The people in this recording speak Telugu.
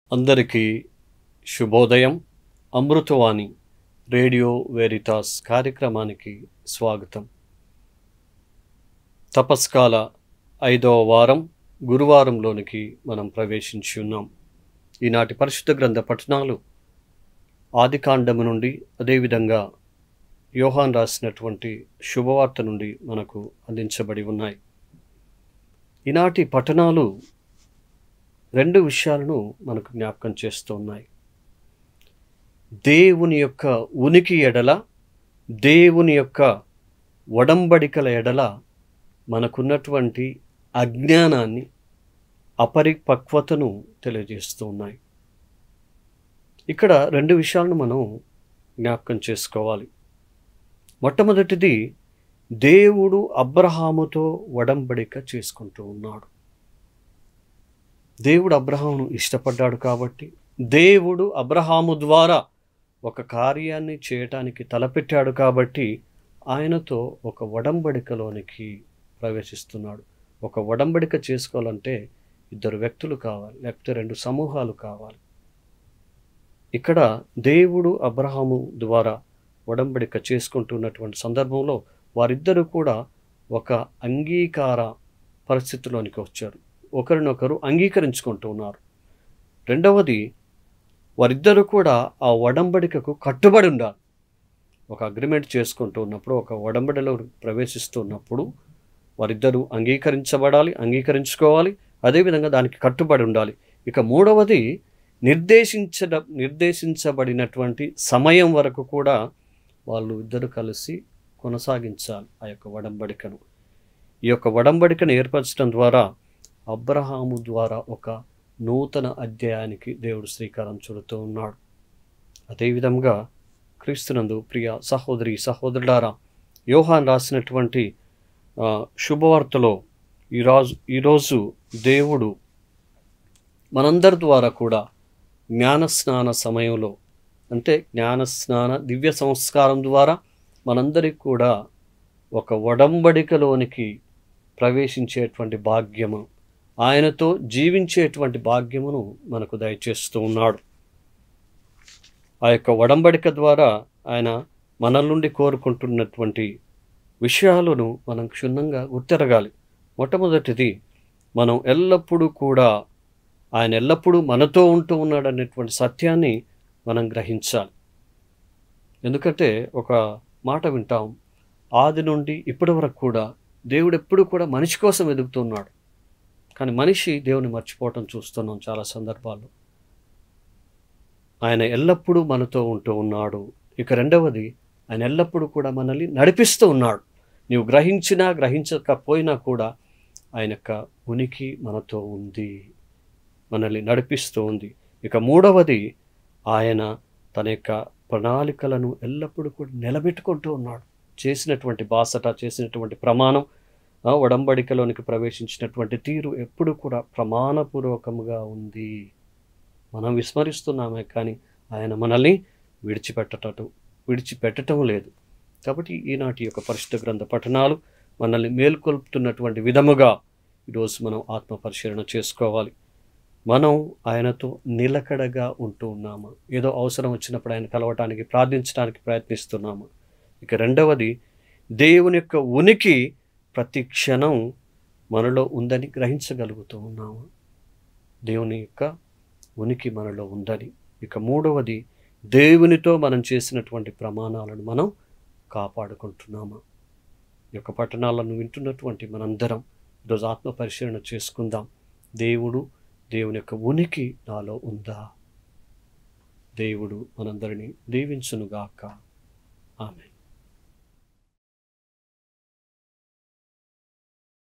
అందరికీ శుభోదయం అమృతవాణి రేడియో వేరితాస్ కార్యక్రమానికి స్వాగతం తపస్కాల ఐదవ వారం గురువారంలోనికి మనం ప్రవేశించి ఉన్నాం ఈనాటి పరిశుద్ధ గ్రంథ పఠనాలు ఆదికాండము నుండి అదేవిధంగా యోహాన్ రాసినటువంటి శుభవార్త నుండి మనకు అందించబడి ఉన్నాయి ఈనాటి పఠనాలు రెండు విషయాలను మనకు జ్ఞాపకం చేస్తూ ఉన్నాయి దేవుని యొక్క ఉనికి ఎడల దేవుని యొక్క ఒడంబడికల ఎడల మనకున్నటువంటి అజ్ఞానాన్ని అపరిపక్వతను తెలియజేస్తూ ఉన్నాయి ఇక్కడ రెండు విషయాలను మనం జ్ఞాపకం చేసుకోవాలి మొట్టమొదటిది దేవుడు అబ్రహాముతో ఒడంబడిక చేసుకుంటూ ఉన్నాడు దేవుడు అబ్రహామును ఇష్టపడ్డాడు కాబట్టి దేవుడు అబ్రహాము ద్వారా ఒక కార్యాన్ని చేయటానికి తలపెట్టాడు కాబట్టి ఆయనతో ఒక ఒడంబడికలోనికి ప్రవేశిస్తున్నాడు ఒక ఒడంబడిక చేసుకోవాలంటే ఇద్దరు వ్యక్తులు కావాలి లేకపోతే రెండు సమూహాలు కావాలి ఇక్కడ దేవుడు అబ్రహాము ద్వారా ఒడంబడిక చేసుకుంటున్నటువంటి సందర్భంలో వారిద్దరూ కూడా ఒక అంగీకార పరిస్థితిలోనికి వచ్చారు ఒకరినొకరు అంగీకరించుకుంటూ ఉన్నారు రెండవది వారిద్దరూ కూడా ఆ ఒడంబడికకు కట్టుబడి ఉండాలి ఒక అగ్రిమెంట్ చేసుకుంటూ ఉన్నప్పుడు ఒక ఒడంబడిలో ప్రవేశిస్తున్నప్పుడు వారిద్దరూ అంగీకరించబడాలి అంగీకరించుకోవాలి అదేవిధంగా దానికి కట్టుబడి ఉండాలి ఇక మూడవది నిర్దేశించడ నిర్దేశించబడినటువంటి సమయం వరకు కూడా వాళ్ళు ఇద్దరు కలిసి కొనసాగించాలి ఆ యొక్క వడంబడికను ఈ యొక్క వడంబడికను ఏర్పరచడం ద్వారా అబ్రహాము ద్వారా ఒక నూతన అధ్యాయానికి దేవుడు శ్రీకారం చుడుతూ ఉన్నాడు అదేవిధంగా క్రీస్తునందు ప్రియ సహోదరి సహోదరులారా యోహాన్ రాసినటువంటి ఆ, శుభవార్తలో ఈరోజు ఈరోజు దేవుడు మనందరి ద్వారా కూడా జ్ఞానస్నాన సమయంలో అంటే జ్ఞానస్నాన దివ్య సంస్కారం ద్వారా మనందరికి కూడా ఒక ఒడంబడికలోనికి ప్రవేశించేటువంటి భాగ్యము ఆయనతో జీవించేటువంటి భాగ్యమును మనకు దయచేస్తూ ఉన్నాడు ఆ యొక్క ఒడంబడిక ద్వారా ఆయన మన నుండి కోరుకుంటున్నటువంటి విషయాలను మనం క్షుణ్ణంగా గుర్తెరగాలి మొట్టమొదటిది మనం ఎల్లప్పుడూ కూడా ఆయన ఎల్లప్పుడూ మనతో ఉంటూ ఉన్నాడనేటువంటి సత్యాన్ని మనం గ్రహించాలి ఎందుకంటే ఒక మాట వింటాం ఆది నుండి ఇప్పటి వరకు కూడా దేవుడు ఎప్పుడు కూడా మనిషి కోసం ఎదుగుతున్నాడు కానీ మనిషి దేవుని మర్చిపోవటం చూస్తున్నాం చాలా సందర్భాల్లో ఆయన ఎల్లప్పుడూ మనతో ఉంటూ ఉన్నాడు ఇక రెండవది ఆయన ఎల్లప్పుడూ కూడా మనల్ని నడిపిస్తూ ఉన్నాడు నీవు గ్రహించినా గ్రహించకపోయినా కూడా ఆయన యొక్క ఉనికి మనతో ఉంది మనల్ని నడిపిస్తూ ఉంది ఇక మూడవది ఆయన తన యొక్క ప్రణాళికలను ఎల్లప్పుడూ కూడా నిలబెట్టుకుంటూ ఉన్నాడు చేసినటువంటి బాసట చేసినటువంటి ప్రమాణం ఆ ఒడంబడికలోనికి ప్రవేశించినటువంటి తీరు ఎప్పుడు కూడా ప్రమాణపూర్వకముగా ఉంది మనం విస్మరిస్తున్నామే కానీ ఆయన మనల్ని విడిచిపెట్టటం విడిచిపెట్టడం లేదు కాబట్టి ఈనాటి యొక్క పరిశుద్ధ గ్రంథ పఠనాలు మనల్ని మేల్కొల్పుతున్నటువంటి విధముగా ఈరోజు మనం ఆత్మ పరిశీలన చేసుకోవాలి మనం ఆయనతో నిలకడగా ఉంటూ ఉన్నామా ఏదో అవసరం వచ్చినప్పుడు ఆయన కలవటానికి ప్రార్థించడానికి ప్రయత్నిస్తున్నామా ఇక రెండవది దేవుని యొక్క ఉనికి ప్రతి క్షణం మనలో ఉందని గ్రహించగలుగుతూ ఉన్నాము దేవుని యొక్క ఉనికి మనలో ఉందని ఇక మూడవది దేవునితో మనం చేసినటువంటి ప్రమాణాలను మనం కాపాడుకుంటున్నామా ఈ యొక్క పట్టణాలను వింటున్నటువంటి మనందరం ఈరోజు ఆత్మ పరిశీలన చేసుకుందాం దేవుడు దేవుని యొక్క ఉనికి నాలో ఉందా దేవుడు మనందరినీ దీవించునుగాక ఆమె